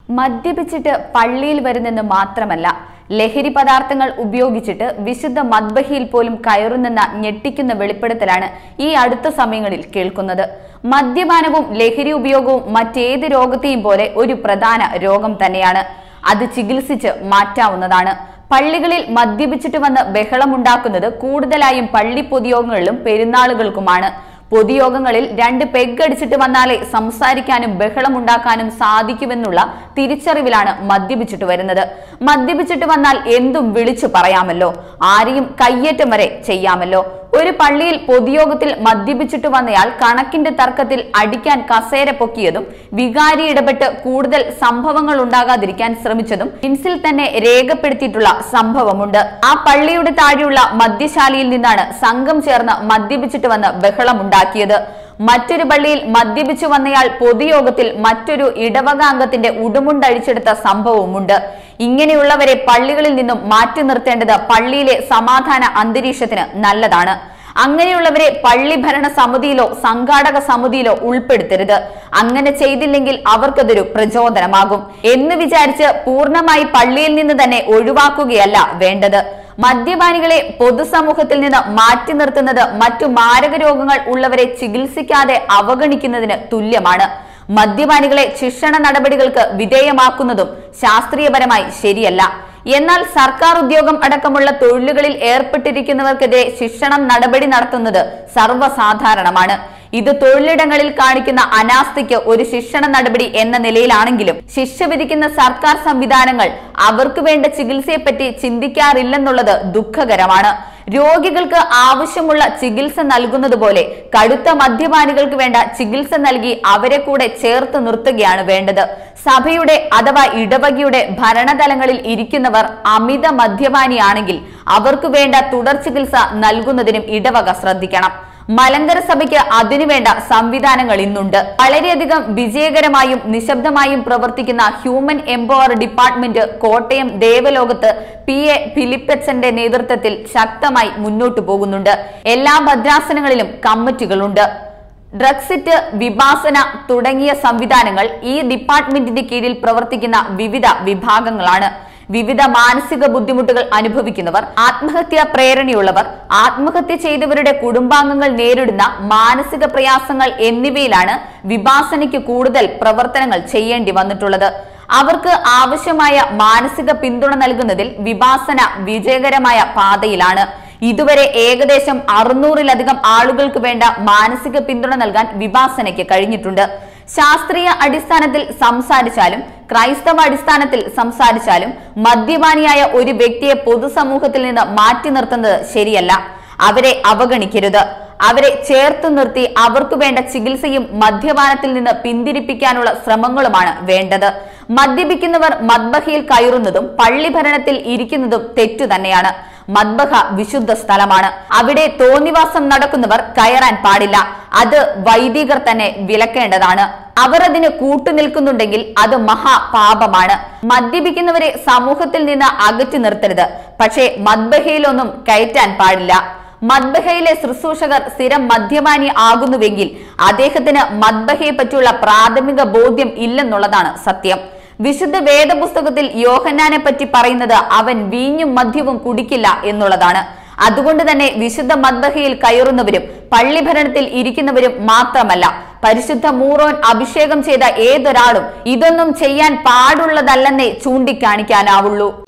മദ്യപിച്ചിട്ട് പള്ളിയിൽ വരുന്നെന്ന് മാത്രമല്ല ലഹരി പദാർത്ഥങ്ങൾ ഉപയോഗിച്ചിട്ട് വിശുദ്ധ മദ്ബഹിയിൽ പോലും കയറുന്നെന്ന ഞെട്ടിക്കുന്ന വെളിപ്പെടുത്തലാണ് ഈ അടുത്ത സമയങ്ങളിൽ കേൾക്കുന്നത് മദ്യപാനവും ലഹരി ഉപയോഗവും മറ്റേത് രോഗത്തെയും പോലെ ഒരു പ്രധാന രോഗം തന്നെയാണ് അത് ചികിത്സിച്ച് മാറ്റാവുന്നതാണ് പള്ളികളിൽ മദ്യപിച്ചിട്ട് വന്ന് ബഹളമുണ്ടാക്കുന്നത് കൂടുതലായും പള്ളി പൊതുയോഗങ്ങളിലും പെരുന്നാളുകൾക്കുമാണ് പൊതുയോഗങ്ങളിൽ രണ്ട് പെഗ് അടിച്ചിട്ട് വന്നാലേ സംസാരിക്കാനും ബഹളമുണ്ടാക്കാനും സാധിക്കുമെന്നുള്ള തിരിച്ചറിവിലാണ് മദ്യപിച്ചിട്ട് വരുന്നത് മദ്യപിച്ചിട്ട് വന്നാൽ എന്തും വിളിച്ചു പറയാമല്ലോ ആരെയും കയ്യേറ്റം വരെ ചെയ്യാമല്ലോ ഒരു പള്ളിയിൽ പൊതുയോഗത്തിൽ മദ്യപിച്ചിട്ട് വന്നയാൾ കണക്കിന്റെ തർക്കത്തിൽ അടിക്കാൻ കസേര പൊക്കിയതും വികാരി ഇടപെട്ട് കൂടുതൽ സംഭവങ്ങൾ ഉണ്ടാകാതിരിക്കാൻ ശ്രമിച്ചതും ഹിൻസിൽ തന്നെ രേഖപ്പെടുത്തിയിട്ടുള്ള സംഭവമുണ്ട് ആ പള്ളിയുടെ താഴെയുള്ള മദ്യശാലയിൽ നിന്നാണ് സംഘം ചേർന്ന് മദ്യപിച്ചിട്ട് വന്ന് ബഹളമുണ്ടാക്കിയത് മറ്റൊരു പള്ളിയിൽ മദ്യപിച്ചു വന്നയാൾ പൊതുയോഗത്തിൽ മറ്റൊരു ഇടവകാംഗത്തിന്റെ ഉടുമുണ്ടഴിച്ചെടുത്ത സംഭവവുമുണ്ട് ഇങ്ങനെയുള്ളവരെ പള്ളികളിൽ നിന്നും മാറ്റി നിർത്തേണ്ടത് പള്ളിയിലെ സമാധാന അന്തരീക്ഷത്തിന് നല്ലതാണ് അങ്ങനെയുള്ളവരെ പള്ളി ഭരണ സമിതിയിലോ സംഘാടക സമിതിയിലോ ഉൾപ്പെടുത്തരുത് അങ്ങനെ ചെയ്തില്ലെങ്കിൽ അവർക്കതൊരു പ്രചോദനമാകും എന്ന് വിചാരിച്ച് പൂർണ്ണമായി പള്ളിയിൽ നിന്ന് തന്നെ ഒഴിവാക്കുകയല്ല വേണ്ടത് മദ്യപാനികളെ പൊതുസമൂഹത്തിൽ നിന്ന് മാറ്റി നിർത്തുന്നത് മറ്റു മാരക രോഗങ്ങൾ ഉള്ളവരെ ചികിത്സിക്കാതെ അവഗണിക്കുന്നതിന് തുല്യമാണ് മദ്യപാനികളെ ശിക്ഷണ നടപടികൾക്ക് വിധേയമാക്കുന്നതും ശാസ്ത്രീയപരമായി ശരിയല്ല എന്നാൽ സർക്കാർ ഉദ്യോഗം അടക്കമുള്ള തൊഴിലുകളിൽ ഏർപ്പെട്ടിരിക്കുന്നവർക്കെതിരെ ശിക്ഷണം നടപടി നടത്തുന്നത് സർവ്വസാധാരണമാണ് ഇത് തൊഴിലിടങ്ങളിൽ കാണിക്കുന്ന അനാസ്ഥയ്ക്ക് ഒരു ശിക്ഷണ നടപടി എന്ന നിലയിലാണെങ്കിലും ശിക്ഷ വിധിക്കുന്ന സർക്കാർ സംവിധാനങ്ങൾ അവർക്ക് വേണ്ട ചികിത്സയെപ്പറ്റി ചിന്തിക്കാറില്ലെന്നുള്ളത് ദുഃഖകരമാണ് രോഗികൾക്ക് ആവശ്യമുള്ള ചികിത്സ നൽകുന്നത് പോലെ കടുത്ത മദ്യപാനികൾക്ക് വേണ്ട ചികിത്സ നൽകി അവരെ കൂടെ ചേർത്ത് നിർത്തുകയാണ് വേണ്ടത് സഭയുടെ അഥവാ ഇടവകയുടെ ഭരണതലങ്ങളിൽ ഇരിക്കുന്നവർ അമിത മദ്യപാനിയാണെങ്കിൽ അവർക്ക് വേണ്ട തുടർ ചികിത്സ നൽകുന്നതിനും ഇടവക ശ്രദ്ധിക്കണം മലങ്കര സഭയ്ക്ക് അതിനുവേണ്ട സംവിധാനങ്ങൾ ഇന്നുണ്ട് വളരെയധികം വിജയകരമായും നിശബ്ദമായും പ്രവർത്തിക്കുന്ന ഹ്യൂമൻ എംപവർ ഡിപ്പാർട്ട്മെന്റ് കോട്ടയം ദേവലോകത്ത് പി എ ഫിലിപ്പച്ചന്റെ നേതൃത്വത്തിൽ ശക്തമായി മുന്നോട്ടു പോകുന്നുണ്ട് എല്ലാ ഭദ്രാസനങ്ങളിലും കമ്മിറ്റികളുണ്ട് ഡ്രഗ്സിറ്റ് വിഭാസന തുടങ്ങിയ സംവിധാനങ്ങൾ ഈ ഡിപ്പാർട്ട്മെന്റിന്റെ കീഴിൽ പ്രവർത്തിക്കുന്ന വിവിധ വിഭാഗങ്ങളാണ് വിവിധ മാനസിക ബുദ്ധിമുട്ടുകൾ അനുഭവിക്കുന്നവർ ആത്മഹത്യാ പ്രേരണയുള്ളവർ ആത്മഹത്യ ചെയ്തവരുടെ കുടുംബാംഗങ്ങൾ നേരിടുന്ന മാനസിക പ്രയാസങ്ങൾ എന്നിവയിലാണ് വിഭാസനയ്ക്ക് കൂടുതൽ പ്രവർത്തനങ്ങൾ ചെയ്യേണ്ടി വന്നിട്ടുള്ളത് അവർക്ക് ആവശ്യമായ മാനസിക പിന്തുണ നൽകുന്നതിൽ വിഭാസന വിജയകരമായ പാതയിലാണ് ഇതുവരെ ഏകദേശം അറുന്നൂറിലധികം ആളുകൾക്ക് വേണ്ട മാനസിക പിന്തുണ നൽകാൻ വിഭാസനയ്ക്ക് കഴിഞ്ഞിട്ടുണ്ട് ശാസ്ത്രീയ അടിസ്ഥാനത്തിൽ സംസാരിച്ചാലും ക്രൈസ്തവ അടിസ്ഥാനത്തിൽ സംസാരിച്ചാലും മദ്യപാനിയായ ഒരു വ്യക്തിയെ പൊതുസമൂഹത്തിൽ നിന്ന് മാറ്റി നിർത്തുന്നത് ശരിയല്ല അവരെ അവഗണിക്കരുത് അവരെ ചേർത്തു നിർത്തി അവർക്ക് വേണ്ട ചികിത്സയും മദ്യപാനത്തിൽ നിന്ന് പിന്തിരിപ്പിക്കാനുള്ള ശ്രമങ്ങളുമാണ് വേണ്ടത് മദ്യപിക്കുന്നവർ മദ്ബഹയിൽ കയറുന്നതും പള്ളി ഭരണത്തിൽ ഇരിക്കുന്നതും തെറ്റു തന്നെയാണ് മദ്ബഹ വിശുദ്ധ സ്ഥലമാണ് അവിടെ തോന്നിവാസം നടക്കുന്നവർ കയറാൻ പാടില്ല അത് വൈദികർ തന്നെ വിലക്കേണ്ടതാണ് അവർ അതിന് കൂട്ടുനിൽക്കുന്നുണ്ടെങ്കിൽ അത് മഹാപാപമാണ് മദ്യപിക്കുന്നവരെ സമൂഹത്തിൽ നിന്ന് അകറ്റി നിർത്തരുത് പക്ഷേ മദ്ബഹയിലൊന്നും കയറ്റാൻ പാടില്ല മദ്ബഹയിലെ ശുശ്രൂഷകർ സ്ഥിരം മദ്യപാനി ആകുന്നുവെങ്കിൽ അദ്ദേഹത്തിന് മദ്ബഹയെ പറ്റിയുള്ള പ്രാഥമിക ബോധ്യം ഇല്ലെന്നുള്ളതാണ് സത്യം വിശുദ്ധ വേദപുസ്തകത്തിൽ യോഹന്നാനെ പറ്റി പറയുന്നത് അവൻ വീഞ്ഞും മദ്യവും കുടിക്കില്ല എന്നുള്ളതാണ് അതുകൊണ്ട് തന്നെ വിശുദ്ധ മദ്ബഹയിൽ കയറുന്നവരും പള്ളി ഭരണത്തിൽ ഇരിക്കുന്നവരും മാത്രമല്ല പരിശുദ്ധ മൂറോൻ അഭിഷേകം ചെയ്ത ഏതൊരാളും ഇതൊന്നും ചെയ്യാൻ പാടുള്ളതല്ലെന്നേ ചൂണ്ടിക്കാണിക്കാനാവുള്ളൂ